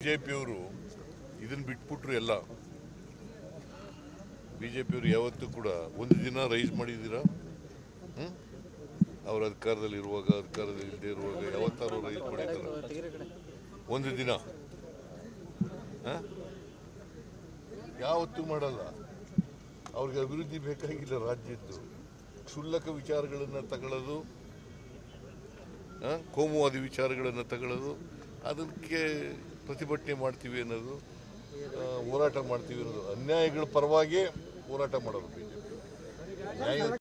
J ಪಿಯವರು ಇದನ್ನು ಬಿಟ್ಬಿಟ್ರು ಎಲ್ಲ ಬಿ ಜೆ ಪಿಯವರು ಯಾವತ್ತೂ ಕೂಡ ಒಂದು ದಿನ ರೈಸ್ ಮಾಡಿದ್ದೀರಾ ಹ್ಮ್? ಅವ್ರ ಅಧಿಕಾರದಲ್ಲಿ ಇರುವಾಗ ಅಧಿಕಾರದಲ್ಲಿ ಇಲ್ಲದೆ ಇರುವಾಗ ಯಾವತ್ತಾರು ರೈಸ್ ಮಾಡಿದ್ದಾರೆ ಒಂದು ದಿನ ಹ? ಯಾವತ್ತೂ ಮಾಡಲ್ಲ ಅವ್ರಿಗೆ ಅಭಿವೃದ್ಧಿ ಬೇಕಾಗಿಲ್ಲ ರಾಜ್ಯದ್ದು ಕ್ಷುಲ್ಲಕ ವಿಚಾರಗಳನ್ನು ತಗೊಳ್ಳೋದು ಆ, ಕೋಮುವಾದಿ ವಿಚಾರಗಳನ್ನು ತಗೊಳ್ಳೋದು ಅದಕ್ಕೆ ಪ್ರತಿಭಟನೆ ಮಾಡ್ತೀವಿ ಅನ್ನೋದು ಆ, ಹೋರಾಟ ಮಾಡ್ತೀವಿ ಅನ್ನೋದು ಅನ್ಯಾಯಗಳ ಪರವಾಗಿ ಹೋರಾಟ ಮಾಡೋದು ಬಿಜೆಪಿ ನ್ಯಾಯ